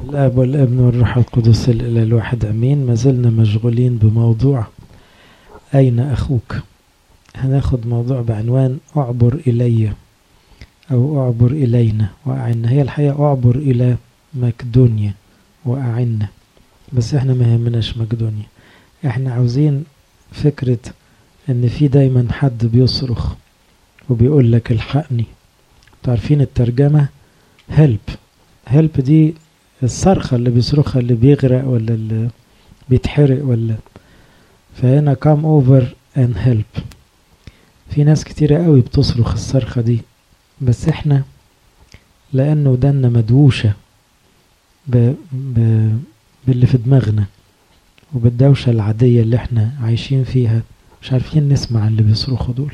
الاب والابن والروح القدس الاله الواحد امين ما زلنا مشغولين بموضوع اين اخوك هناخد موضوع بعنوان اعبر الي او اعبر الينا واعنا هي الحقيقه اعبر الى مقدونيا واعنا بس احنا ما يهمناش مقدونيا احنا عاوزين فكره ان في دايما حد بيصرخ وبيقول لك الحقني عارفين الترجمه هيلب هيلب دي الصرخة اللي بيصرخها اللي بيغرق ولا اللي بيتحرق ولا فهنا come over and help في ناس كتيرة قوي بتصرخ الصرخة دي بس احنا لأنه ودنا مدووشة ب... ب... باللي في دماغنا وبالدوشة العادية اللي احنا عايشين فيها مش عارفين نسمع اللي بيصرخوا دول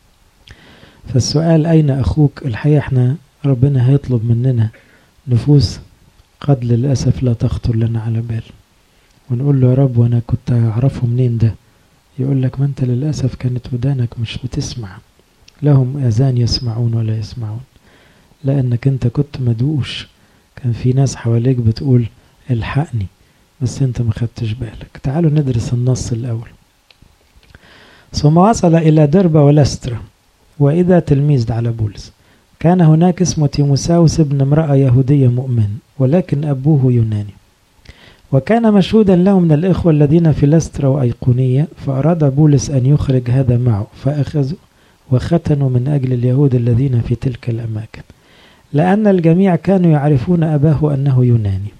فالسؤال أين أخوك الحقيقة احنا ربنا هيطلب مننا نفوس قد للأسف لا تخطر لنا على بال ونقول له يا رب وانا كنت اعرفه منين ده يقول لك ما انت للأسف كانت ودانك مش بتسمع لهم اذان يسمعون ولا يسمعون لانك انت كنت مدوش كان في ناس حواليك بتقول الحقني بس انت ما خدتش بالك تعالوا ندرس النص الاول ثم وصل الى دربة ولسترا واذا تلميذ على بولس كان هناك اسمه تيموساوس ابن امرأة يهودية مؤمن ولكن أبوه يوناني وكان مشهودا له من الإخوة الذين في لسترا وأيقونية فأراد بولس أن يخرج هذا معه فأخذوا وختنوا من أجل اليهود الذين في تلك الأماكن لأن الجميع كانوا يعرفون أباه أنه يوناني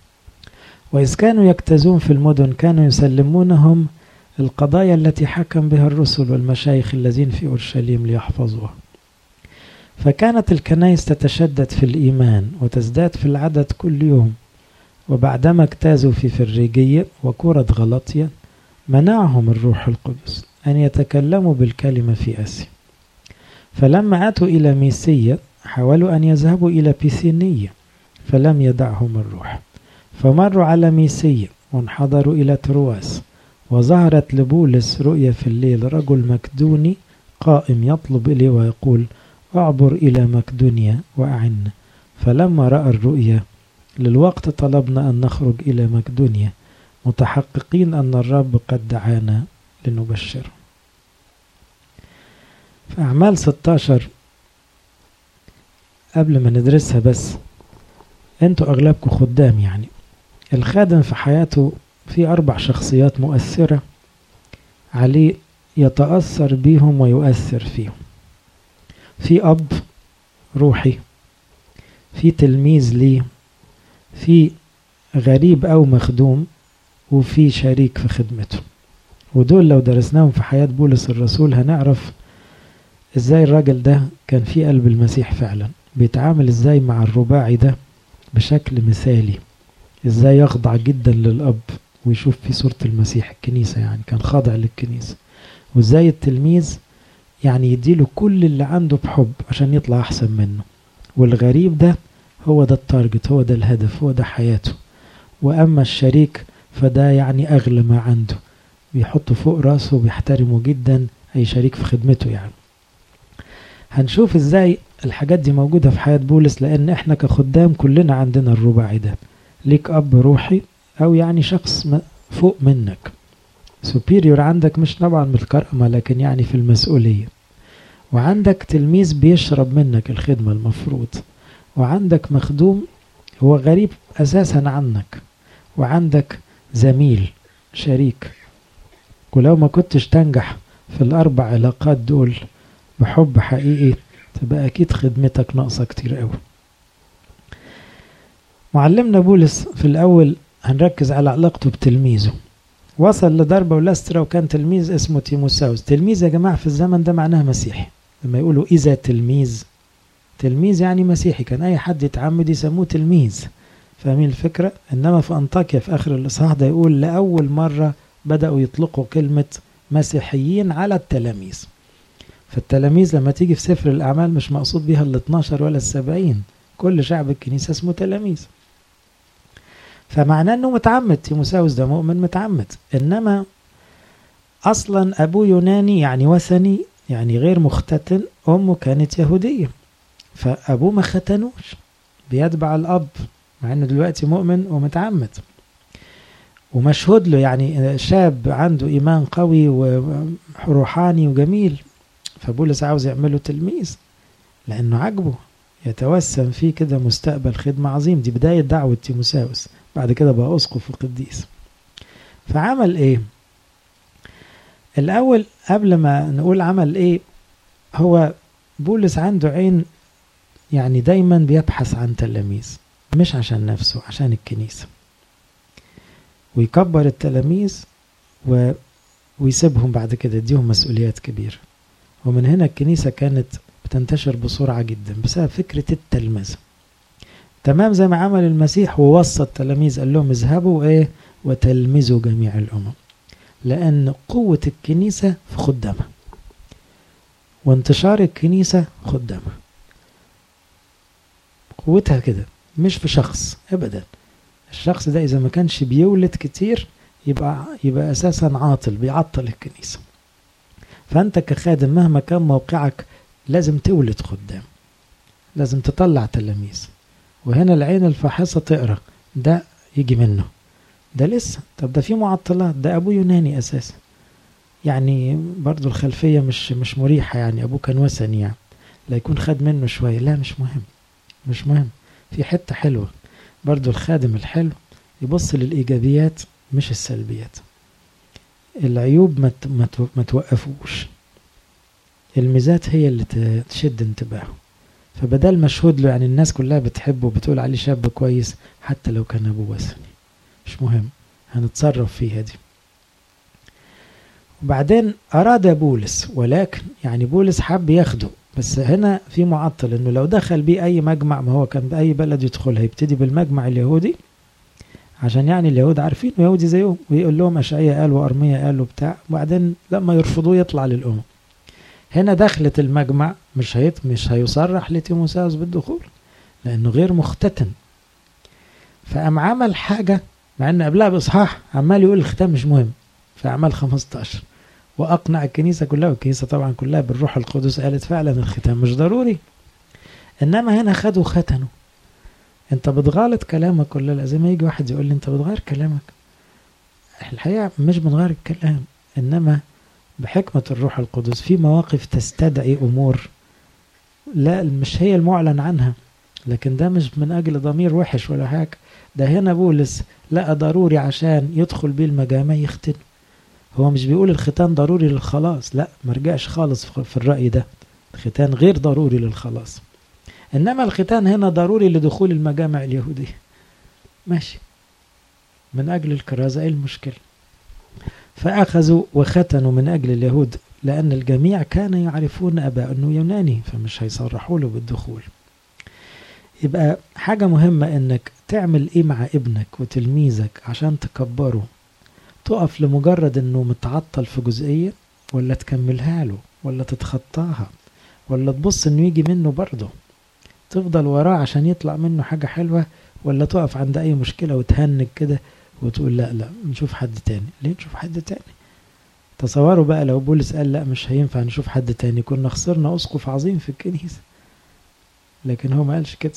وإذ كانوا يجتازون في المدن كانوا يسلمونهم القضايا التي حكم بها الرسل والمشايخ الذين في أورشليم ليحفظوها فكانت الكنائس تتشدد في الإيمان وتزداد في العدد كل يوم وبعدما اجتازوا في فريجية وكرة غلطية منعهم الروح القدس أن يتكلموا بالكلمة في آسيا فلما أتوا إلى ميسية حاولوا أن يذهبوا إلى بيثينية فلم يدعهم الروح فمروا على ميسية وانحدروا إلى ترواس وظهرت لبولس رؤية في الليل رجل مكدوني قائم يطلب إليه ويقول اعبر إلى مقدونيا وأعنا فلما رأى الرؤيا للوقت طلبنا أن نخرج إلى مقدونيا متحققين أن الرب قد دعانا لنبشره في أعمال 16 قبل ما ندرسها بس انتوا أغلبكم خدام يعني الخادم في حياته في أربع شخصيات مؤثرة عليه يتأثر بيهم ويؤثر فيهم في أب روحي في تلميذ ليه في غريب أو مخدوم وفي شريك في خدمته ودول لو درسناهم في حياة بولس الرسول هنعرف ازاي الراجل ده كان في قلب المسيح فعلا بيتعامل ازاي مع الرباعي ده بشكل مثالي ازاي يخضع جدا للأب ويشوف في صورة المسيح الكنيسة يعني كان خاضع للكنيسة وازاي التلميذ يعني يديله كل اللي عنده بحب عشان يطلع أحسن منه والغريب ده هو ده التارجت هو ده الهدف هو ده حياته وأما الشريك فده يعني أغلى ما عنده بيحطه فوق راسه وبيحترمه جدا أي شريك في خدمته يعني هنشوف ازاي الحاجات دي موجودة في حياة بولس لأن احنا كخدام كلنا عندنا الرباعي ده ليك أب روحي أو يعني شخص فوق منك سوبيريور عندك مش طبعا بالكرامة لكن يعني في المسؤولية وعندك تلميذ بيشرب منك الخدمة المفروض وعندك مخدوم هو غريب أساسا عنك وعندك زميل شريك ولو ما كنتش تنجح في الأربع علاقات دول بحب حقيقي تبقى أكيد خدمتك ناقصة كتير قوي معلمنا بولس في الأول هنركز على علاقته بتلميذه وصل لضربة ولسترا وكان تلميذ اسمه تيموساوس تلميذ يا جماعة في الزمن ده معناه مسيحي لما يقولوا إذا تلميذ تلميذ يعني مسيحي كان أي حد يتعمد يسموه تلميذ فاهمين الفكرة إنما في أنطاكيا في آخر الإصحاح ده يقول لأول مرة بدأوا يطلقوا كلمة مسيحيين على التلاميذ فالتلاميذ لما تيجي في سفر الأعمال مش مقصود بيها ال 12 ولا السبعين كل شعب الكنيسة اسمه تلاميذ فمعناه انه متعمد تيموساوس ده مؤمن متعمد انما اصلا ابوه يوناني يعني وثني يعني غير مختتن امه كانت يهوديه فابوه ما ختنوش بيتبع الاب مع انه دلوقتي مؤمن ومتعمد ومشهود له يعني شاب عنده ايمان قوي وروحاني وجميل فبولس عاوز يعمله تلميذ لانه عجبه يتوسم فيه كده مستقبل خدمة عظيم دي بداية دعوة تيموساوس بعد كده بقى أسقف وقديس فعمل إيه الأول قبل ما نقول عمل إيه هو بولس عنده عين يعني دايما بيبحث عن تلاميذ مش عشان نفسه عشان الكنيسة ويكبر التلاميذ و... ويسيبهم بعد كده يديهم مسؤوليات كبيرة ومن هنا الكنيسة كانت بتنتشر بسرعة جدا بسبب فكرة التلمذة تمام زي ما عمل المسيح ووصى التلاميذ قال لهم اذهبوا ايه وتلمذوا جميع الأمم لأن قوة الكنيسة في خدامها وانتشار الكنيسة خدامها قوتها كده مش في شخص أبدا الشخص ده إذا ما كانش بيولد كتير يبقى يبقى أساسا عاطل بيعطل الكنيسة فأنت كخادم مهما كان موقعك لازم تولد خدام لازم تطلع تلاميذ وهنا العين الفاحصة تقرا ده يجي منه ده لسه طب ده في معطلات ده أبوه يوناني أساسا يعني برضو الخلفية مش مش مريحة يعني أبوه كان وثني يعني لا يكون خد منه شوية لا مش مهم مش مهم في حتة حلوة برضو الخادم الحلو يبص للإيجابيات مش السلبيات العيوب ما ما توقفوش الميزات هي اللي تشد انتباهه فبدل مشهود له يعني الناس كلها بتحبه وبتقول عليه شاب كويس حتى لو كان ابوه وثني مش مهم هنتصرف فيها دي وبعدين أراد بولس ولكن يعني بولس حب ياخده بس هنا في معطل انه لو دخل بيه اي مجمع ما هو كان باي بلد يدخلها يبتدي بالمجمع اليهودي عشان يعني اليهود عارفين يهودي زيهم ويقول لهم اشعياء قال وارميا قال وبتاع وبعدين لما يرفضوه يطلع للامم هنا دخلت المجمع مش هيت مش هيصرح لتيموساوس بالدخول لانه غير مختتن فقام عمل حاجه مع ان قبلها باصحاح عمال يقول الختام مش مهم في اعمال 15 واقنع الكنيسه كلها والكنيسه طبعا كلها بالروح القدس قالت فعلا الختام مش ضروري انما هنا خدوا ختنوا انت بتغالط كلامك كله لازم يجي واحد يقول لي انت بتغير كلامك الحقيقه مش بنغير الكلام انما بحكمة الروح القدس في مواقف تستدعي أمور لا مش هي المعلن عنها لكن ده مش من أجل ضمير وحش ولا حاجة ده هنا بولس لقى ضروري عشان يدخل بيه المجامع يختن هو مش بيقول الختان ضروري للخلاص لا مرجعش خالص في الرأي ده الختان غير ضروري للخلاص إنما الختان هنا ضروري لدخول المجامع اليهودية ماشي من أجل الكرازة إيه المشكلة فأخذوا وختنوا من أجل اليهود لأن الجميع كان يعرفون أبا أنه يوناني فمش هيصرحوا له بالدخول يبقى حاجة مهمة أنك تعمل إيه مع ابنك وتلميذك عشان تكبره تقف لمجرد أنه متعطل في جزئية ولا تكملها له ولا تتخطاها ولا تبص أنه يجي منه برضه تفضل وراه عشان يطلع منه حاجة حلوة ولا تقف عند أي مشكلة وتهنج كده وتقول لا لا نشوف حد تاني ليه نشوف حد تاني تصوروا بقى لو بولس قال لا مش هينفع نشوف حد تاني كنا خسرنا اسقف عظيم في الكنيسة لكن هو ما قالش كده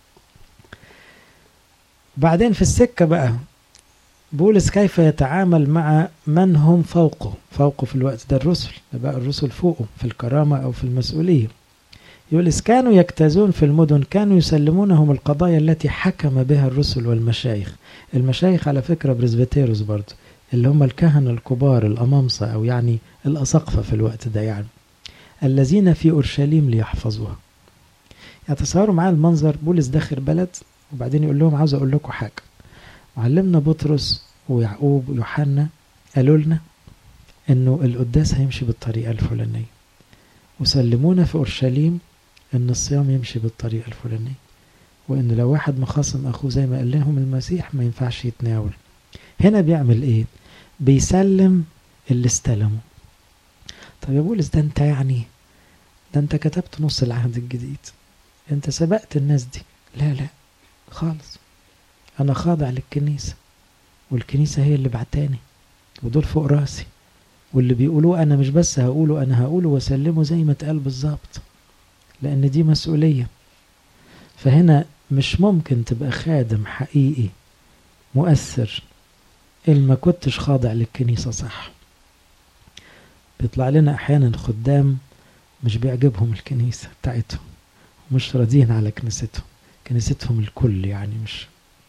بعدين في السكة بقى بولس كيف يتعامل مع من هم فوقه فوقه في الوقت ده الرسل ده بقى الرسل فوقه في الكرامة أو في المسؤولية يقول إذ كانوا يجتازون في المدن كانوا يسلمونهم القضايا التي حكم بها الرسل والمشايخ المشايخ على فكرة برزبتيروس برضه اللي هم الكهنة الكبار الأمامصة أو يعني الأساقفة في الوقت ده يعني الذين في أورشليم ليحفظوها يعني تصوروا معايا المنظر بولس داخل بلد وبعدين يقول لهم عاوز أقول لكم حاجة معلمنا بطرس ويعقوب ويوحنا قالوا لنا إنه القداس هيمشي بالطريقة الفلانية وسلمونا في أورشليم إن الصيام يمشي بالطريقة الفلانية وإن لو واحد مخاصم أخوه زي ما قال لهم المسيح ما ينفعش يتناول هنا بيعمل إيه؟ بيسلم اللي استلمه طب يا بولس ده أنت يعني ده أنت كتبت نص العهد الجديد أنت سبقت الناس دي لا لا خالص أنا خاضع للكنيسة والكنيسة هي اللي بعتاني ودول فوق راسي واللي بيقولوه أنا مش بس هقوله أنا هقوله وأسلمه زي ما اتقال بالظبط لأن دي مسؤولية فهنا مش ممكن تبقى خادم حقيقي مؤثر إن ما كنتش خاضع للكنيسة صح بيطلع لنا أحيانا خدام مش بيعجبهم الكنيسة بتاعتهم ومش راضيين على كنيستهم كنيستهم الكل يعني مش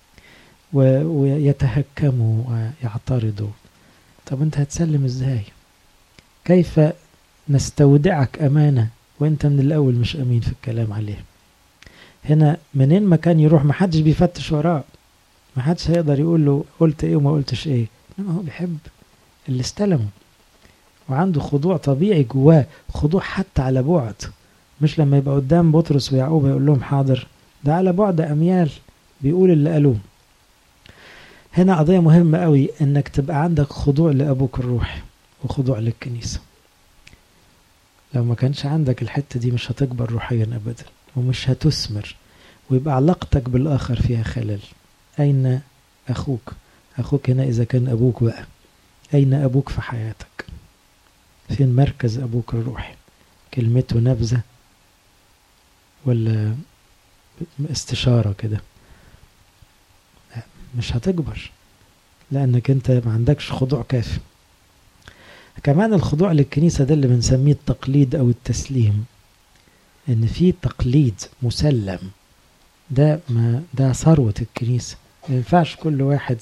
ويتهكموا ويعترضوا طب انت هتسلم ازاي كيف نستودعك أمانة وانت من الأول مش أمين في الكلام عليه هنا منين ما كان يروح محدش بيفتش وراه محدش هيقدر يقول له قلت ايه وما قلتش ايه انما هو بيحب اللي استلمه وعنده خضوع طبيعي جواه خضوع حتى على بعد مش لما يبقى قدام بطرس ويعقوب يقول لهم حاضر ده على بعد أميال بيقول اللي قالوه هنا قضية مهمة قوي انك تبقى عندك خضوع لأبوك الروحي وخضوع للكنيسة لو ما كانش عندك الحتة دي مش هتكبر روحيا أبدا ومش هتثمر ويبقى علاقتك بالآخر فيها خلل أين أخوك أخوك هنا إذا كان أبوك بقى أين أبوك في حياتك فين مركز أبوك الروحي كلمته نبذة ولا استشارة كده مش هتكبر لأنك أنت ما عندكش خضوع كافي كمان الخضوع للكنيسة ده اللي بنسميه التقليد أو التسليم إن في تقليد مسلم ده ما ده ثروة الكنيسة ما ينفعش كل واحد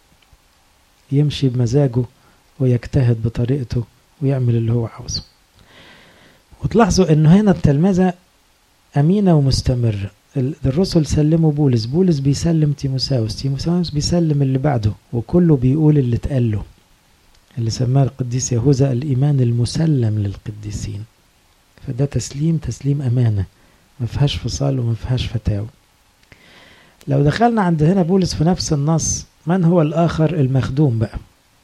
يمشي بمزاجه ويجتهد بطريقته ويعمل اللي هو عاوزه وتلاحظوا انه هنا التلمذة امينة ومستمرة الرسل سلموا بولس بولس بيسلم تيموساوس تيموساوس بيسلم اللي بعده وكله بيقول اللي اتقال له اللي سماه القديس يهوذا الإيمان المسلم للقديسين فده تسليم تسليم أمانة ما فيهاش فصال وما فيهاش فتاوى لو دخلنا عند هنا بولس في نفس النص من هو الآخر المخدوم بقى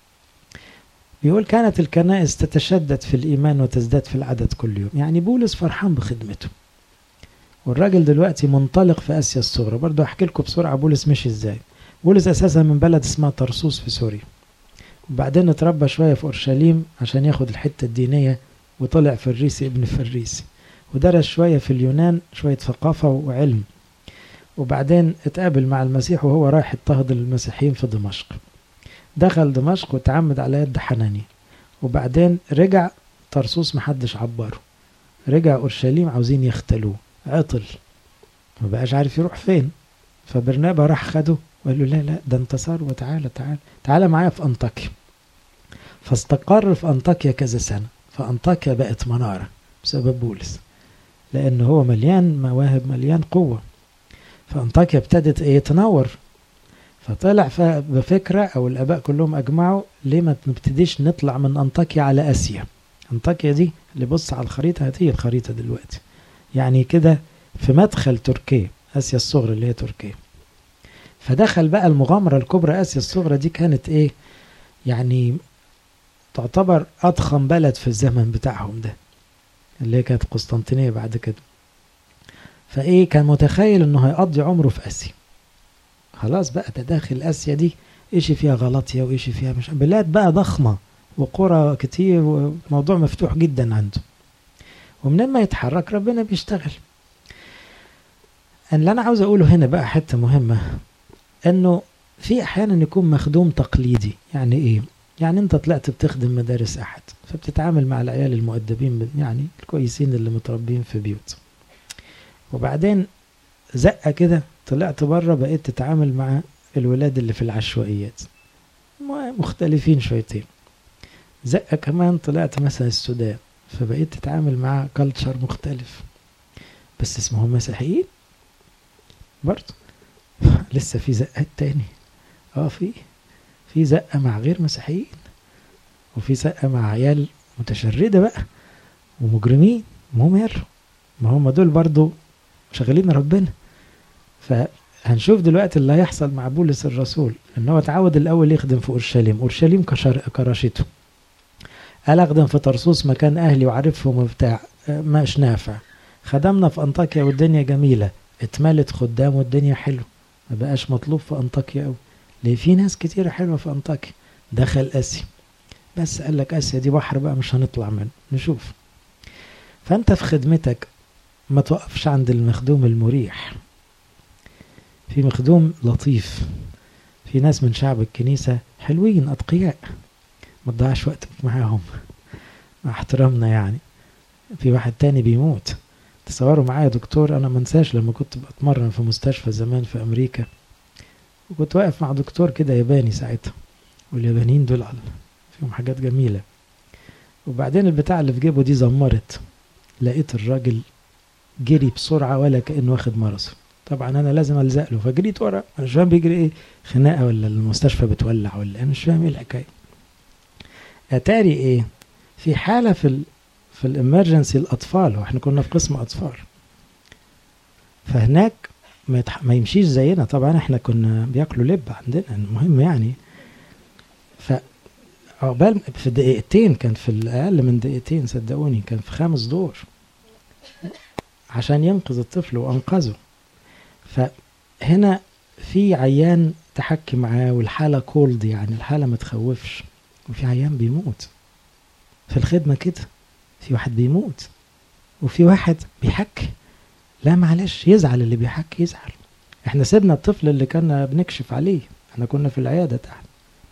يقول كانت الكنائس تتشدد في الإيمان وتزداد في العدد كل يوم يعني بولس فرحان بخدمته والراجل دلوقتي منطلق في آسيا الصغرى برضو أحكي لكم بسرعة بولس مشي إزاي بولس أساسا من بلد اسمها طرسوس في سوريا وبعدين اتربى شوية في أورشليم عشان ياخد الحتة الدينية وطلع فريسي ابن فريسي ودرس شوية في اليونان شوية ثقافة وعلم وبعدين اتقابل مع المسيح وهو رايح يضطهد المسيحيين في دمشق دخل دمشق وتعمد على يد حناني وبعدين رجع طرسوس محدش عبره رجع أورشليم عاوزين يختلوه عطل ما بقاش عارف يروح فين فبرنابا راح خده وقال له لا لا ده انتصار وتعالى تعالى تعالى معايا في أنطاكيا فاستقر في أنطاكيا كذا سنة فأنطاكيا بقت منارة بسبب بولس لأن هو مليان مواهب مليان قوة فأنطاكيا ابتدت ايه تنور فطلع بفكرة أو الآباء كلهم أجمعوا ليه ما نبتديش نطلع من أنطاكيا على آسيا أنطاكيا دي اللي بص على الخريطة هي الخريطة دلوقتي يعني كده في مدخل تركيا آسيا الصغرى اللي هي تركيا فدخل بقى المغامرة الكبرى آسيا الصغرى دي كانت إيه يعني تعتبر أضخم بلد في الزمن بتاعهم ده اللي هي كانت قسطنطينية بعد كده فإيه كان متخيل إنه هيقضي عمره في آسيا خلاص بقى ده داخل آسيا دي إيشي فيها غلطية وإيشي فيها مش بلاد بقى ضخمة وقرى كتير وموضوع مفتوح جدا عنده ومنين ما يتحرك ربنا بيشتغل اللي أنا عاوز أقوله هنا بقى حتة مهمة إنه في أحيانا يكون مخدوم تقليدي يعني إيه؟ يعني أنت طلعت بتخدم مدارس أحد فبتتعامل مع العيال المؤدبين يعني الكويسين اللي متربين في بيوت وبعدين زقة كده طلعت بره بقيت تتعامل مع الولاد اللي في العشوائيات مختلفين شويتين زقة كمان طلعت مثلا السودان فبقيت تتعامل مع كلتشر مختلف بس اسمهم مسيحيين برضه لسه في زقات تاني اه في في زقة مع غير مسيحيين وفي زقة مع عيال متشردة بقى ومجرمين مهم ما هم دول برضو شغالين ربنا فهنشوف دلوقتي اللي هيحصل مع بولس الرسول ان هو اتعود الاول يخدم في اورشليم اورشليم كرشته قال اخدم في طرسوس مكان اهلي وعارفهم وبتاع مش نافع خدمنا في انطاكيا والدنيا جميله اتملت خدام والدنيا حلوه ما بقاش مطلوب في انطاكيا قوي ليه في ناس كتيره حلوه في انطاكيا دخل اسيا بس قال لك اسيا دي بحر بقى مش هنطلع منه نشوف فانت في خدمتك ما توقفش عند المخدوم المريح في مخدوم لطيف في ناس من شعب الكنيسة حلوين أتقياء ما تضيعش وقتك معاهم مع احترامنا يعني في واحد تاني بيموت تصوروا معايا دكتور انا منساش لما كنت بتمرن في مستشفى زمان في امريكا وكنت واقف مع دكتور كده ياباني ساعتها واليابانيين دول فيهم حاجات جميلة وبعدين البتاع اللي في جيبه دي زمرت لقيت الراجل جري بسرعة ولا كأنه واخد مرض طبعا انا لازم الزق له فجريت ورا انا مش فاهم بيجري ايه خناقه ولا المستشفى بتولع ولا انا مش فاهم ايه الحكايه اتاري ايه في حاله في ال في الامرجنسي الاطفال واحنا كنا في قسم اطفال فهناك ما, يتح... ما يمشيش زينا طبعا احنا كنا بياكلوا لب عندنا المهم يعني ف عقبال في دقيقتين كان في اقل من دقيقتين صدقوني كان في خامس دور عشان ينقذ الطفل وانقذه فهنا في عيان تحكي معاه والحاله كولد يعني الحاله ما تخوفش وفي عيان بيموت في الخدمه كده في واحد بيموت وفي واحد بيحكي لا معلش يزعل اللي بيحكي يزعل احنا سيبنا الطفل اللي كنا بنكشف عليه احنا كنا في العيادة تحت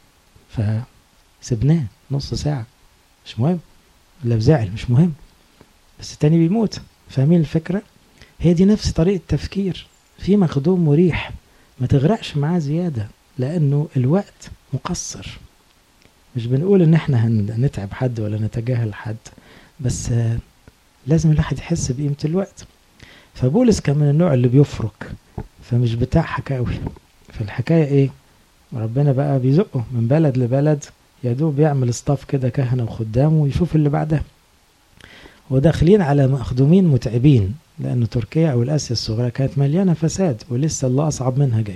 فسبناه نص ساعة مش مهم ولا بزعل مش مهم بس التاني بيموت فاهمين الفكرة هي دي نفس طريقة تفكير في مخدوم مريح ما تغرقش معاه زيادة لأنه الوقت مقصر مش بنقول ان احنا هنتعب حد ولا نتجاهل حد بس لازم الواحد يحس بقيمة الوقت فبولس كان من النوع اللي بيفرك فمش بتاع حكاوي فالحكاية ايه ربنا بقى بيزقه من بلد لبلد يا دوب يعمل اصطاف كده كهنة وخدام ويشوف اللي بعدها وداخلين على مخدومين متعبين لأن تركيا أو الآسيا الصغرى كانت مليانة فساد ولسه الله أصعب منها جاي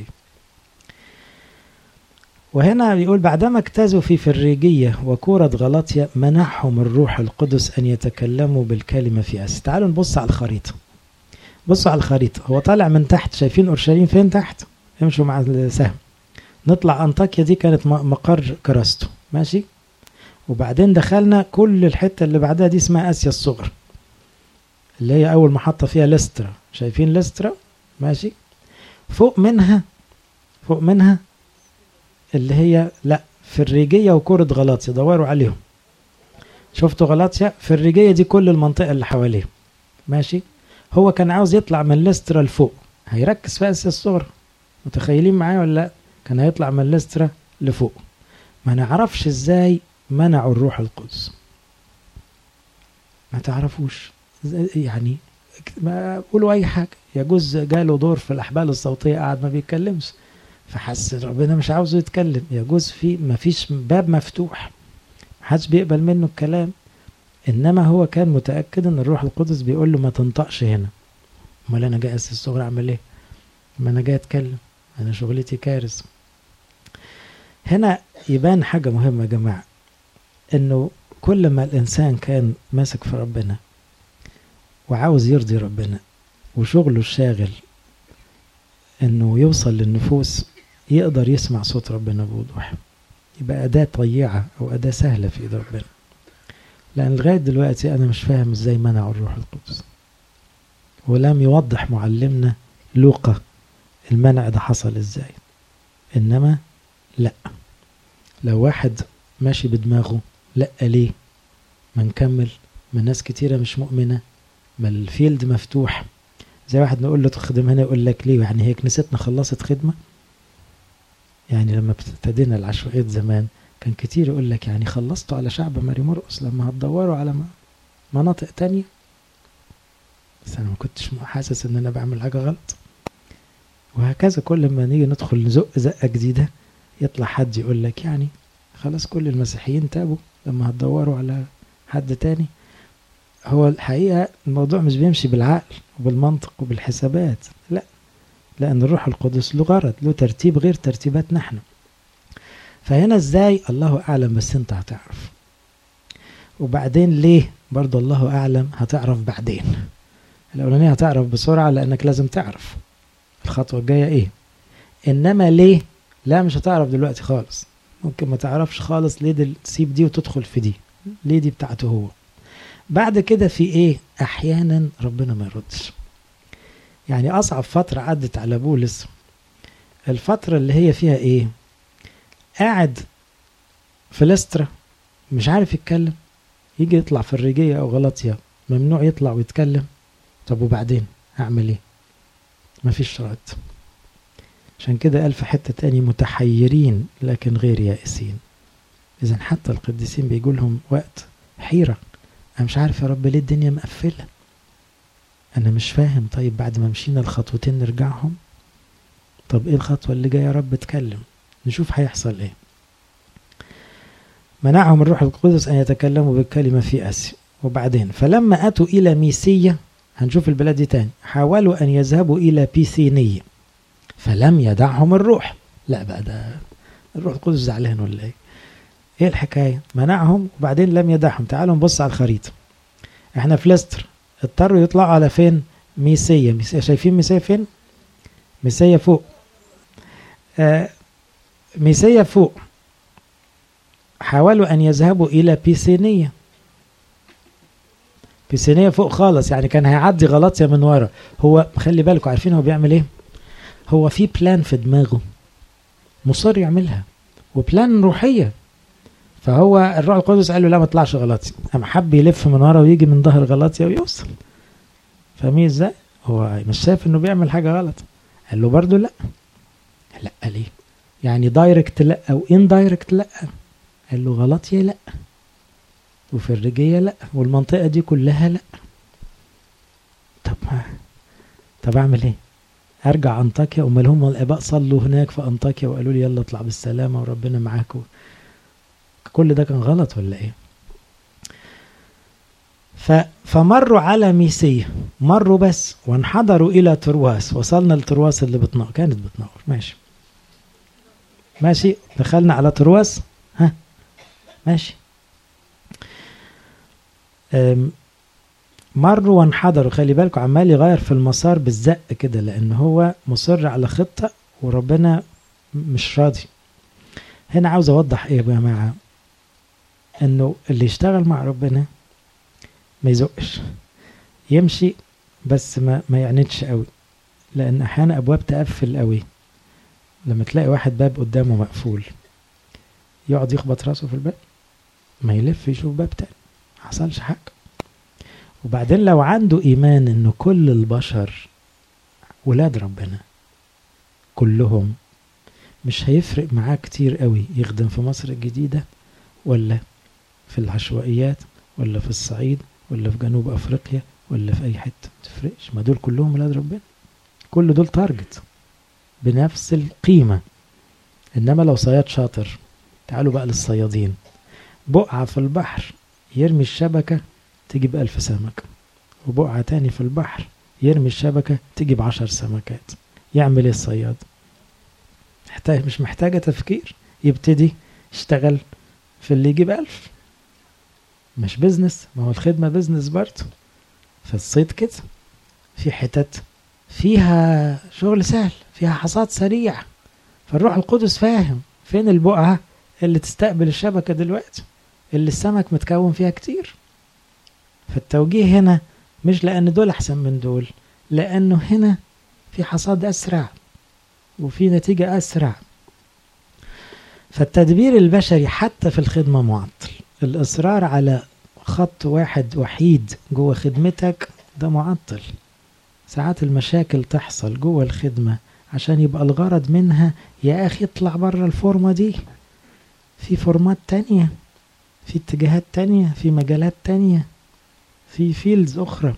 وهنا بيقول بعدما اجتازوا في فريجية وكورة غلطية منحهم الروح القدس أن يتكلموا بالكلمة في آسيا تعالوا نبص على الخريطة بصوا على الخريطة هو طالع من تحت شايفين أورشليم فين تحت امشوا مع السهم نطلع أنطاكيا دي كانت مقر كراسته ماشي وبعدين دخلنا كل الحتة اللي بعدها دي اسمها آسيا الصغرى اللي هي أول محطة فيها لسترا شايفين لسترا ماشي فوق منها فوق منها اللي هي لا فريجية وكرة غلاطيا دوروا عليهم شفتوا غلاطيا فريجية دي كل المنطقة اللي حواليه ماشي هو كان عاوز يطلع من لسترا لفوق هيركز في اسيا الصغرى متخيلين معايا ولا لا كان هيطلع من لسترا لفوق ما نعرفش ازاي منعوا الروح القدس ما تعرفوش يعني ما قولوا اي حاجه يجوز جاله دور في الاحبال الصوتيه قاعد ما بيتكلمش فحس ربنا مش عاوزه يتكلم يجوز في ما فيش باب مفتوح محدش بيقبل منه الكلام انما هو كان متاكد ان الروح القدس بيقول له ما تنطقش هنا امال انا جاي اسس الصغر اعمل ايه ما انا جاي اتكلم انا شغلتي كارث هنا يبان حاجه مهمه يا جماعه انه كل ما الانسان كان ماسك في ربنا وعاوز يرضي ربنا وشغله الشاغل انه يوصل للنفوس يقدر يسمع صوت ربنا بوضوح يبقى أداة طيعة أو أداة سهلة في إيد ربنا لأن لغاية دلوقتي أنا مش فاهم إزاي منعوا الروح القدس ولم يوضح معلمنا لوقا المنع ده حصل إزاي إنما لأ لو واحد ماشي بدماغه لأ ليه ما نكمل ما ناس كتيرة مش مؤمنة ما الفيلد مفتوح زي واحد نقول له تخدم هنا يقول لك ليه يعني هي كنيستنا خلصت خدمة يعني لما ابتدينا العشوائيات زمان كان كتير يقول لك يعني خلصتوا على شعب ماري مرقس لما هتدوروا على مناطق تانية بس انا ما كنتش حاسس ان انا بعمل حاجة غلط وهكذا كل ما نيجي ندخل نزق زقة جديدة يطلع حد يقول لك يعني خلاص كل المسيحيين تابوا لما هتدوروا على حد تاني هو الحقيقة الموضوع مش بيمشي بالعقل وبالمنطق وبالحسابات لا لأن الروح القدس له غرض له ترتيب غير ترتيباتنا احنا فهنا ازاي الله أعلم بس انت هتعرف وبعدين ليه برضه الله أعلم هتعرف بعدين الأولانية هتعرف بسرعة لأنك لازم تعرف الخطوة الجاية ايه إنما ليه لا مش هتعرف دلوقتي خالص ممكن ما تعرفش خالص ليه دي تسيب دي وتدخل في دي ليه دي بتاعته هو بعد كده في ايه احيانا ربنا ما يردش يعني اصعب فتره عدت على بولس الفترة اللي هي فيها ايه قاعد في لسترا مش عارف يتكلم يجي يطلع في الرجية او غلطية ممنوع يطلع ويتكلم طب وبعدين هعمل ايه مفيش رد عشان كده قال في حتة تاني متحيرين لكن غير يائسين إذا حتى القديسين بيجوا لهم وقت حيرة أنا مش عارف يا رب ليه الدنيا مقفلة أنا مش فاهم طيب بعد ما مشينا الخطوتين نرجعهم طب إيه الخطوة اللي جاية يا رب اتكلم نشوف هيحصل إيه منعهم الروح القدس أن يتكلموا بالكلمة في آسيا وبعدين فلما أتوا إلى ميسية هنشوف البلاد دي تاني حاولوا أن يذهبوا إلى بيثينية فلم يدعهم الروح لا بقى ده الروح القدس زعلان ولا ايه ايه الحكايه منعهم وبعدين لم يدعهم تعالوا نبص على الخريطه احنا في لستر اضطروا يطلعوا على فين ميسية ميسية شايفين ميسية فين ميسية فوق آه ميسية فوق حاولوا أن يذهبوا إلى بيسينية بيسينية فوق خالص يعني كان هيعدي غلطية من ورا هو خلي بالكم عارفين هو بيعمل ايه هو في بلان في دماغه مصر يعملها وبلان روحية فهو الروح القدس قال له لا ما تطلعش غلطي قام حب يلف من ورا ويجي من ظهر غلطية ويوصل فاهمين ازاي هو مش شايف انه بيعمل حاجة غلط قال له برضه لا لا ليه يعني دايركت لا او اندايركت لا قال له غلطية لا وفي الرجية لا والمنطقة دي كلها لا طب ما طب اعمل ايه ارجع انطاكيا امال هم الاباء صلوا هناك في انطاكيا وقالوا لي يلا اطلع بالسلامه وربنا معاكم كل ده كان غلط ولا ايه ف... فمروا على ميسية مروا بس وانحدروا إلى ترواس وصلنا لترواس اللي بتنور كانت بتنور ماشي ماشي دخلنا على ترواس ها ماشي مروا وانحدروا خلي بالكم عمال يغير في المسار بالزق كده لان هو مصر على خطة وربنا مش راضي هنا عاوز اوضح ايه يا جماعة انه اللي يشتغل مع ربنا ما يزقش يمشي بس ما, ما يعندش قوي لان احيانا ابواب تقفل قوي لما تلاقي واحد باب قدامه مقفول يقعد يخبط راسه في الباب ما يلف يشوف باب تاني حصلش حاجه وبعدين لو عنده إيمان إنه كل البشر ولاد ربنا كلهم مش هيفرق معاه كتير قوي يخدم في مصر الجديدة ولا في العشوائيات ولا في الصعيد ولا في جنوب أفريقيا ولا في أي حتة متفرقش ما دول كلهم ولاد ربنا كل دول تارجت بنفس القيمة إنما لو صياد شاطر تعالوا بقى للصيادين بقعة في البحر يرمي الشبكة تجيب ألف سمكة وبقعة تاني في البحر يرمي الشبكة تجيب عشر سمكات يعمل ايه الصياد محتاج مش محتاجة تفكير يبتدي يشتغل في اللي يجيب ألف مش بزنس ما هو الخدمة بزنس برضه فالصيد كده في حتت فيها شغل سهل فيها حصاد سريع فالروح القدس فاهم فين البقعة اللي تستقبل الشبكة دلوقتي اللي السمك متكون فيها كتير فالتوجيه هنا مش لأن دول أحسن من دول لأنه هنا في حصاد أسرع وفي نتيجة أسرع فالتدبير البشري حتى في الخدمة معطل الإصرار على خط واحد وحيد جوه خدمتك ده معطل ساعات المشاكل تحصل جوه الخدمة عشان يبقى الغرض منها يا أخي اطلع بره الفورمة دي في فورمات تانية في اتجاهات تانية في مجالات تانية في فيلدز أخرى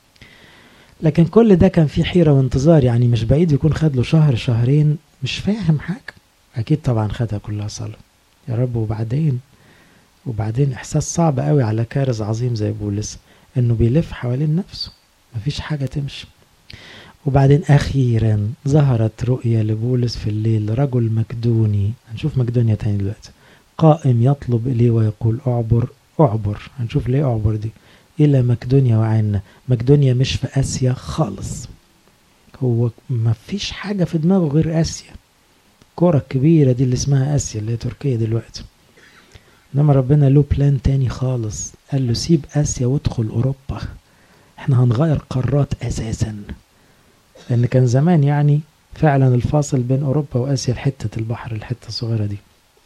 لكن كل ده كان في حيرة وانتظار يعني مش بعيد يكون خد له شهر شهرين مش فاهم حاجة أكيد طبعا خدها كلها صلاة يا رب وبعدين وبعدين إحساس صعب قوي على كارز عظيم زي بولس إنه بيلف حوالين نفسه مفيش حاجة تمشي وبعدين أخيرا ظهرت رؤية لبولس في الليل رجل مكدوني هنشوف مكدونيا تاني دلوقتي قائم يطلب إليه ويقول أعبر أعبر هنشوف ليه أعبر دي إلى مقدونيا وعنا مقدونيا مش في آسيا خالص هو ما فيش حاجة في دماغه غير آسيا الكرة الكبيرة دي اللي اسمها آسيا اللي هي تركيا دلوقتي إنما ربنا له بلان تاني خالص قال له سيب آسيا وادخل أوروبا احنا هنغير قارات أساسا لأن كان زمان يعني فعلا الفاصل بين أوروبا وآسيا حتة البحر الحتة الصغيرة دي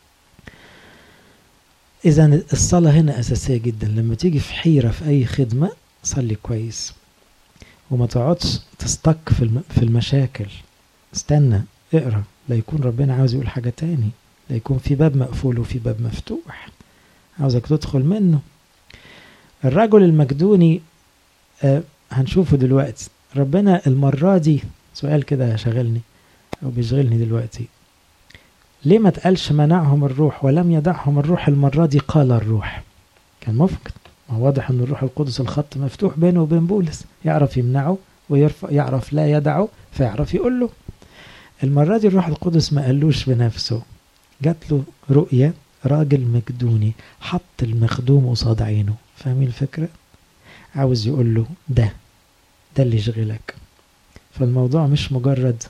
إذا الصلاة هنا أساسية جدا لما تيجي في حيرة في أي خدمة صلي كويس وما تقعدش تستك في في المشاكل استنى اقرا لا يكون ربنا عاوز يقول حاجة تاني لا يكون في باب مقفول وفي باب مفتوح عاوزك تدخل منه الرجل المقدوني آه هنشوفه دلوقتي ربنا المرة دي سؤال كده شغلني أو بيشغلني دلوقتي ليه ما تقالش منعهم الروح ولم يدعهم الروح المرة دي قال الروح كان ممكن ما واضح ان الروح القدس الخط مفتوح بينه وبين بولس يعرف يمنعه ويرفع يعرف لا يدعه فيعرف يقول له المرة دي الروح القدس ما قالوش بنفسه جات له رؤية راجل مقدوني حط المخدوم قصاد عينه فاهمين الفكرة عاوز يقول له ده ده اللي يشغلك فالموضوع مش مجرد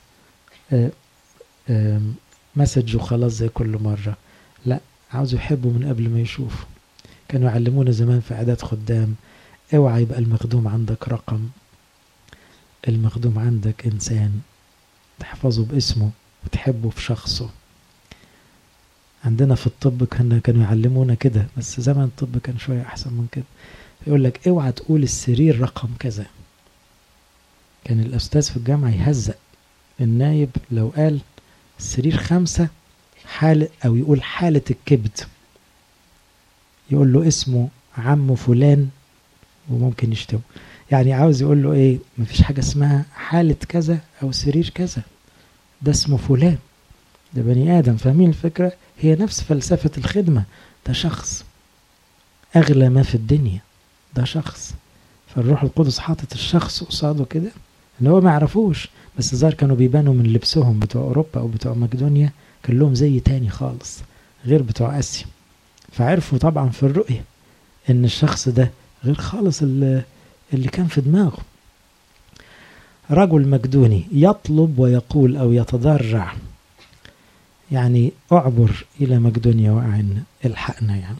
مسج وخلاص زي كل مرة لا عاوز يحبه من قبل ما يشوفه كانوا يعلمونا زمان في عادات خدام اوعى يبقى المخدوم عندك رقم المخدوم عندك انسان تحفظه باسمه وتحبه في شخصه عندنا في الطب كان كانوا يعلمونا كده بس زمن الطب كان شوية أحسن من كده يقول لك اوعى تقول السرير رقم كذا كان الأستاذ في الجامعة يهزق النايب لو قال السرير خمسة حالة أو يقول حالة الكبد يقول له اسمه عم فلان وممكن يشتمه يعني عاوز يقول له ايه مفيش حاجة اسمها حالة كذا أو سرير كذا ده اسمه فلان ده بني آدم فاهمين الفكرة هي نفس فلسفة الخدمة ده شخص أغلى ما في الدنيا ده شخص فالروح القدس حاطط الشخص قصاده كده ان هو ما يعرفوش بس الظاهر كانوا بيبانوا من لبسهم بتوع اوروبا او بتوع مقدونيا كان لهم زي تاني خالص غير بتوع اسيا فعرفوا طبعا في الرؤية ان الشخص ده غير خالص اللي, اللي كان في دماغه رجل مقدوني يطلب ويقول او يتضرع يعني اعبر الى مقدونيا واعنا الحقنا يعني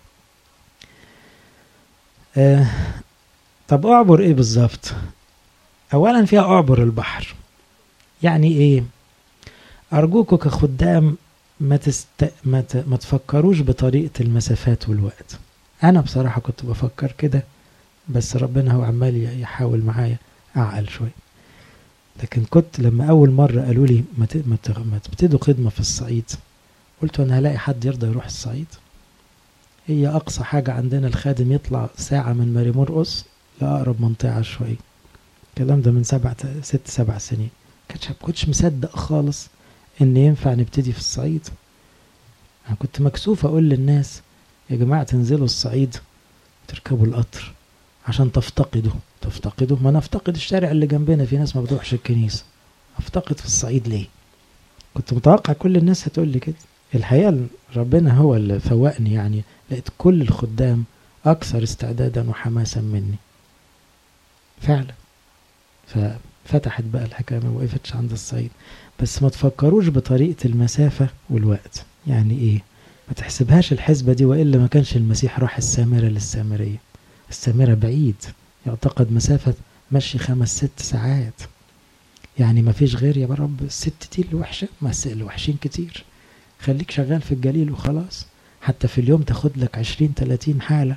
آه طب اعبر ايه بالظبط اولا فيها اعبر البحر يعني ايه ارجوكوا كخدام ما, تست... ما, ت... ما تفكروش بطريقة المسافات والوقت انا بصراحة كنت بفكر كده بس ربنا هو عمال يحاول معايا اعقل شوي لكن كنت لما اول مرة قالوا لي ما, ت... ما, ت... ما تبتدوا خدمة في الصعيد قلت انا هلاقي حد يرضى يروح الصعيد هي اقصى حاجة عندنا الخادم يطلع ساعة من ماري مرقص لأقرب منطقة شوية الكلام ده من سبع ست سبع سنين كنتش كنتش مصدق خالص ان ينفع نبتدي في الصعيد انا كنت مكسوف اقول للناس يا جماعة تنزلوا الصعيد تركبوا القطر عشان تفتقدوا تفتقدوا ما نفتقد الشارع اللي جنبنا في ناس ما بتروحش الكنيسة افتقد في الصعيد ليه كنت متوقع كل الناس هتقول لي كده الحقيقة ربنا هو اللي فوقني يعني لقيت كل الخدام أكثر استعدادا وحماسا مني فعلا ففتحت بقى الحكاية ما وقفتش عند الصعيد بس ما تفكروش بطريقة المسافة والوقت يعني ايه ما تحسبهاش الحسبة دي وإلا ما كانش المسيح راح السامرة للسامرية السامرة بعيد يعتقد مسافة مشي خمس ست ساعات يعني ما فيش غير يا رب الست دي اللي وحشة ما اللي وحشين كتير خليك شغال في الجليل وخلاص حتى في اليوم تاخد لك عشرين تلاتين حالة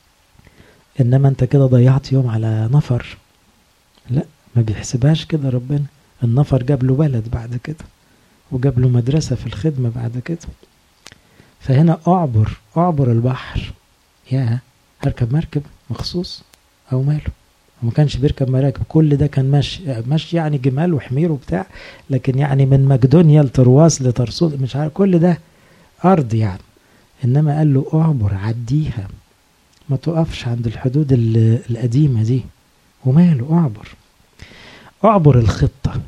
إنما أنت كده ضيعت يوم على نفر لا ما بيحسبهاش كده ربنا النفر جاب له بلد بعد كده وجاب له مدرسة في الخدمة بعد كده فهنا أعبر أعبر البحر يا هركب مركب مخصوص أو ماله وما كانش بيركب مراكب كل ده كان ماشي ماشي يعني جمال وحمير وبتاع لكن يعني من مقدونيا لترواس لترسوس مش عارف كل ده أرض يعني إنما قال له أعبر عديها ما تقفش عند الحدود القديمة دي وماله أعبر أعبر الخطة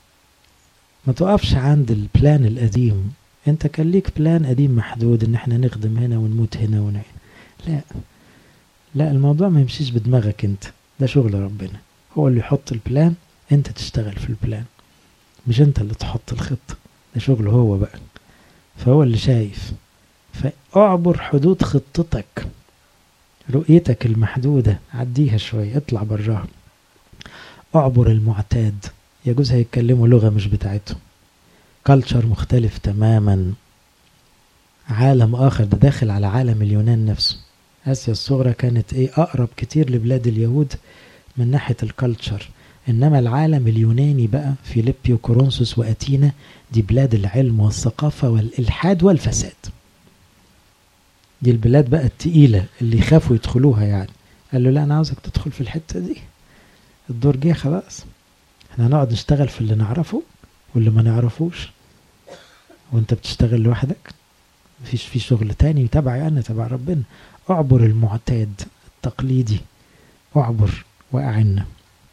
ما تقفش عند البلان القديم انت كان ليك بلان قديم محدود ان احنا نخدم هنا ونموت هنا ونعين لا لا الموضوع ما يمشيش بدماغك انت ده شغل ربنا هو اللي يحط البلان انت تشتغل في البلان مش انت اللي تحط الخطة ده شغله هو بقى فهو اللي شايف فاعبر حدود خطتك رؤيتك المحدودة عديها شوية اطلع براها اعبر المعتاد يجوز هيتكلموا لغة مش بتاعتهم كالتشر مختلف تماما عالم آخر ده داخل على عالم اليونان نفسه آسيا الصغرى كانت إيه أقرب كتير لبلاد اليهود من ناحية الكالتشر إنما العالم اليوناني بقى فيليبي وكورنثوس وأتينا دي بلاد العلم والثقافة والإلحاد والفساد دي البلاد بقى التقيلة اللي يخافوا يدخلوها يعني قال له لا أنا عاوزك تدخل في الحتة دي الدور جه خلاص احنا هنقعد نشتغل في اللي نعرفه واللي ما نعرفوش وانت بتشتغل لوحدك مفيش في شغل تاني تبعي انا تبع ربنا اعبر المعتاد التقليدي اعبر واعنا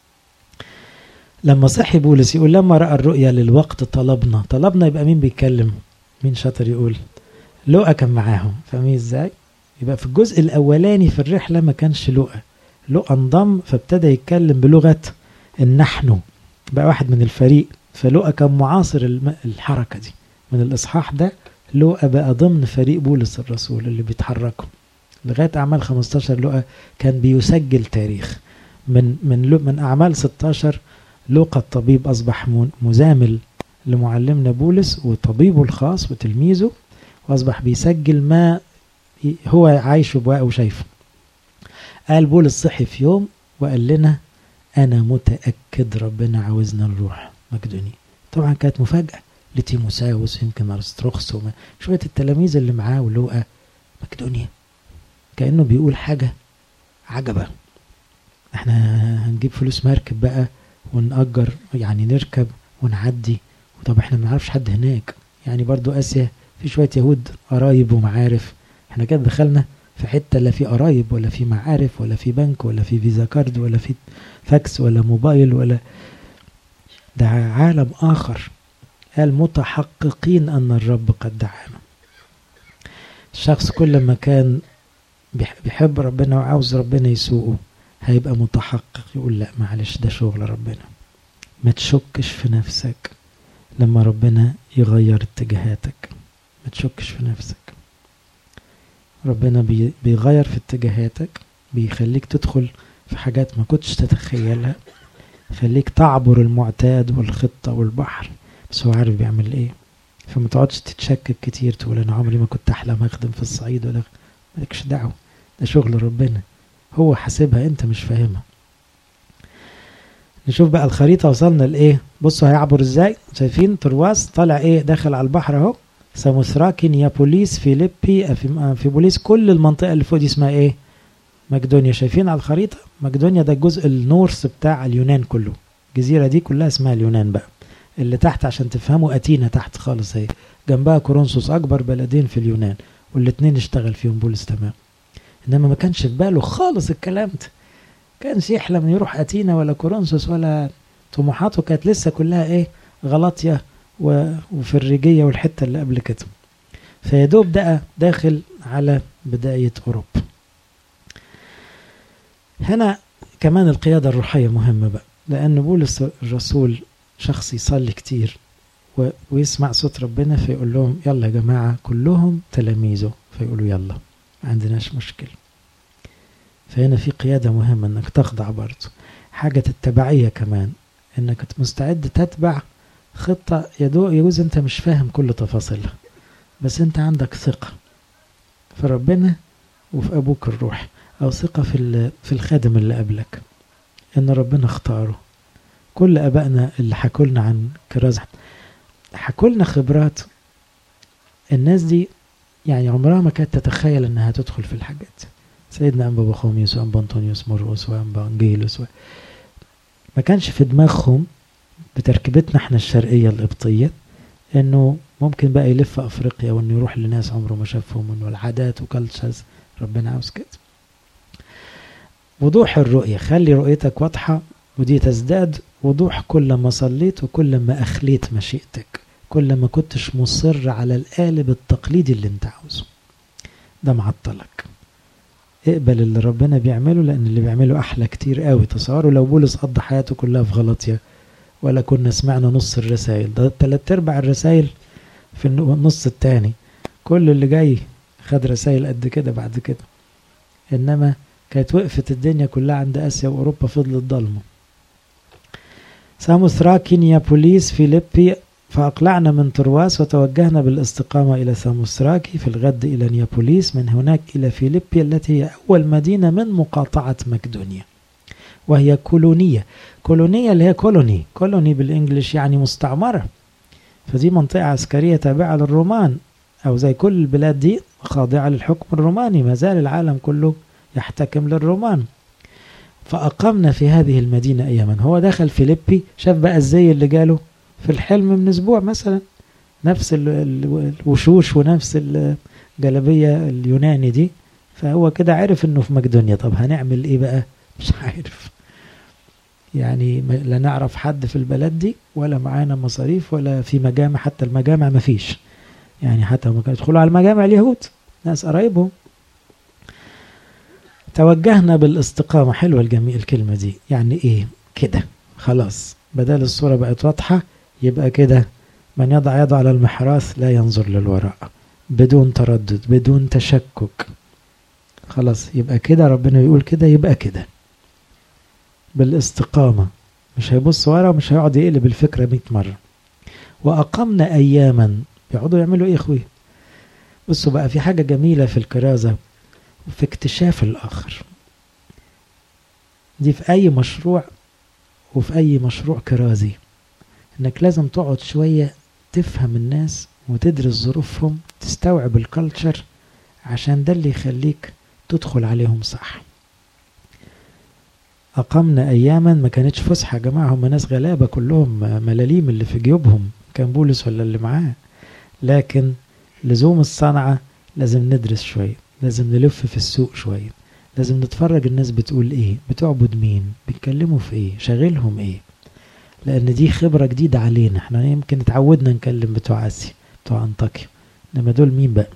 لما صحي بولس يقول لما راى الرؤيا للوقت طلبنا طلبنا يبقى مين بيتكلم مين شاطر يقول لؤى كان معاهم فاهمين ازاي يبقى في الجزء الاولاني في الرحله ما كانش لؤى لؤى انضم فابتدى يتكلم بلغه النحن بقى واحد من الفريق فلؤى كان معاصر الحركه دي من الاصحاح ده لؤى بقى ضمن فريق بولس الرسول اللي بيتحركوا لغايه اعمال 15 لؤى كان بيسجل تاريخ من من من اعمال 16 لوقا الطبيب اصبح مزامل لمعلمنا بولس وطبيبه الخاص وتلميذه واصبح بيسجل ما هو عايشه بقى وشايفه قال بولس صحي في يوم وقال لنا انا متاكد ربنا عاوزنا نروح مقدونيا طبعا كانت مفاجاه لتيموساوس يمكن ارستروخس وما شويه التلاميذ اللي معاه ولوقا مقدونيا كانه بيقول حاجه عجبه احنا هنجيب فلوس مركب بقى ونأجر يعني نركب ونعدي طب احنا ما نعرفش حد هناك يعني برضو اسيا في شويه يهود قرايب ومعارف احنا كده دخلنا في حته لا في قرايب ولا في معارف ولا في بنك ولا في فيزا كارد ولا في فاكس ولا موبايل ولا ده عالم اخر قال متحققين ان الرب قد دعانا الشخص كل ما كان بيحب ربنا وعاوز ربنا يسوقه هيبقى متحقق يقول لا معلش ده شغل ربنا ما تشكش في نفسك لما ربنا يغير اتجاهاتك ما تشكش في نفسك ربنا بي بيغير في اتجاهاتك بيخليك تدخل في حاجات ما كنتش تتخيلها يخليك تعبر المعتاد والخطة والبحر بس هو عارف بيعمل ايه فما تقعدش تتشكك كتير تقول انا عمري ما كنت احلم اخدم في الصعيد ولا مالكش دعوة ده شغل ربنا هو حاسبها انت مش فاهمها نشوف بقى الخريطة وصلنا لايه بصوا هيعبر ازاي شايفين ترواس طالع ايه داخل على البحر اهو ساموثراكي نيابوليس فيليبي في بوليس كل المنطقة اللي فوق دي اسمها ايه مقدونيا شايفين على الخريطة مقدونيا ده الجزء النورث بتاع اليونان كله الجزيرة دي كلها اسمها اليونان بقى اللي تحت عشان تفهموا أتينا تحت خالص اهي جنبها كورنثوس أكبر بلدين في اليونان والاتنين اشتغل فيهم بولس تمام إنما ما كانش في باله خالص الكلام ده كانش يحلم يروح أتينا ولا كورنثوس ولا طموحاته كانت لسه كلها ايه غلطية وفي الريجية والحتة اللي قبل كده فيدوب ده داخل على بداية أوروبا هنا كمان القيادة الروحية مهمة بقى لأن بولس الرسول شخص يصلي كتير ويسمع صوت ربنا فيقول لهم يلا يا جماعة كلهم تلاميذه فيقولوا يلا ما عندناش مشكلة فهنا في قيادة مهمة انك تخضع برضه حاجة التبعية كمان انك مستعد تتبع خطة يجوز انت مش فاهم كل تفاصيلها بس انت عندك ثقة في ربنا وفي ابوك الروح او ثقة في في الخادم اللي قبلك ان ربنا اختاره كل ابائنا اللي حكوا لنا عن كرازة حكوا لنا خبرات الناس دي يعني عمرها ما كانت تتخيل انها تدخل في الحاجات سيدنا انبا بخوميوس وانبا انطونيوس مرقس وانبا انجيلوس و... ما كانش في دماغهم بتركيبتنا احنا الشرقية القبطية انه ممكن بقى يلف افريقيا وانه يروح لناس عمره ما شافهم وانه العادات وكالتشرز ربنا عاوز كده وضوح الرؤية خلي رؤيتك واضحة ودي تزداد وضوح كل ما صليت وكل ما أخليت مشيئتك كل ما كنتش مصر على القالب التقليدي اللي انت عاوزه ده معطلك اقبل اللي ربنا بيعمله لأن اللي بيعمله أحلى كتير قوي تصوروا لو بولس قضى حياته كلها في غلطية ولا كنا سمعنا نص الرسائل ده تلات ارباع الرسائل في النص التاني كل اللي جاي خد رسائل قد كده بعد كده انما كانت وقفت الدنيا كلها عند اسيا واوروبا فضلت ضلمه ساموثراكي نيابوليس فيليبي فأقلعنا من ترواس وتوجهنا بالاستقامة إلى ساموثراكي في الغد إلى نيابوليس من هناك إلى فيليبي التي هي أول مدينة من مقاطعة مقدونيا وهي كولونية كولونية اللي هي كولوني كولوني بالإنجليش يعني مستعمرة فدي منطقة عسكرية تابعة للرومان أو زي كل البلاد دي خاضعة للحكم الروماني ما زال العالم كله يحتكم للرومان فأقمنا في هذه المدينة أياما هو دخل فيليبي شاف بقى الزي اللي جاله في الحلم من أسبوع مثلا نفس الوشوش ونفس الجلبية اليوناني دي فهو كده عرف انه في مقدونيا طب هنعمل ايه بقى مش عارف يعني لا نعرف حد في البلد دي ولا معانا مصاريف ولا في مجامع حتى المجامع ما فيش يعني حتى ما كانوا يدخلوا على المجامع اليهود ناس قرايبهم توجهنا بالاستقامة حلوة الجميل الكلمة دي يعني ايه كده خلاص بدل الصورة بقت واضحة يبقى كده من يضع يده على المحراث لا ينظر للوراء بدون تردد بدون تشكك خلاص يبقى كده ربنا يقول كده يبقى كده بالاستقامة مش هيبص ورا ومش هيقعد يقلب الفكرة مئة مرة وأقمنا أياما بيقعدوا يعملوا إيه إخوي بصوا بقى في حاجة جميلة في الكرازة وفي اكتشاف الآخر دي في أي مشروع وفي أي مشروع كرازي إنك لازم تقعد شوية تفهم الناس وتدرس ظروفهم تستوعب الكالتشر عشان ده اللي يخليك تدخل عليهم صح أقمنا أياما ما كانتش فسحة يا جماعة هم ناس غلابة كلهم ملاليم اللي في جيوبهم كان بولس ولا اللي معاه لكن لزوم الصنعة لازم ندرس شوية لازم نلف في السوق شوية لازم نتفرج الناس بتقول ايه بتعبد مين بيتكلموا في ايه شاغلهم ايه لان دي خبرة جديدة علينا احنا يمكن اتعودنا نكلم بتوع اسيا بتوع انطاكيا انما دول مين بقى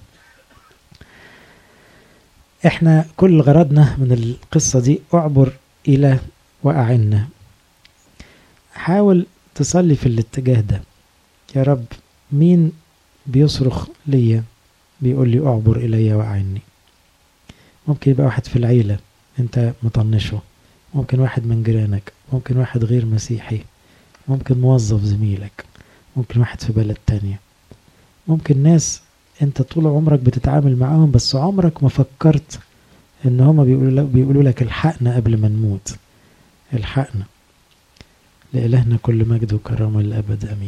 احنا كل غرضنا من القصة دي اعبر الى واعنا حاول تصلي في الاتجاه ده يا رب مين بيصرخ ليا بيقول لي اعبر الي واعني ممكن يبقى واحد في العيلة انت مطنشه ممكن واحد من جيرانك ممكن واحد غير مسيحي ممكن موظف زميلك ممكن واحد في بلد تانية ممكن ناس انت طول عمرك بتتعامل معاهم بس عمرك ما فكرت ان هما بيقولوا لك, بيقولوا لك الحقنا قبل ما نموت الحقنا لإلهنا كل مجد وكرامة للأبد أمين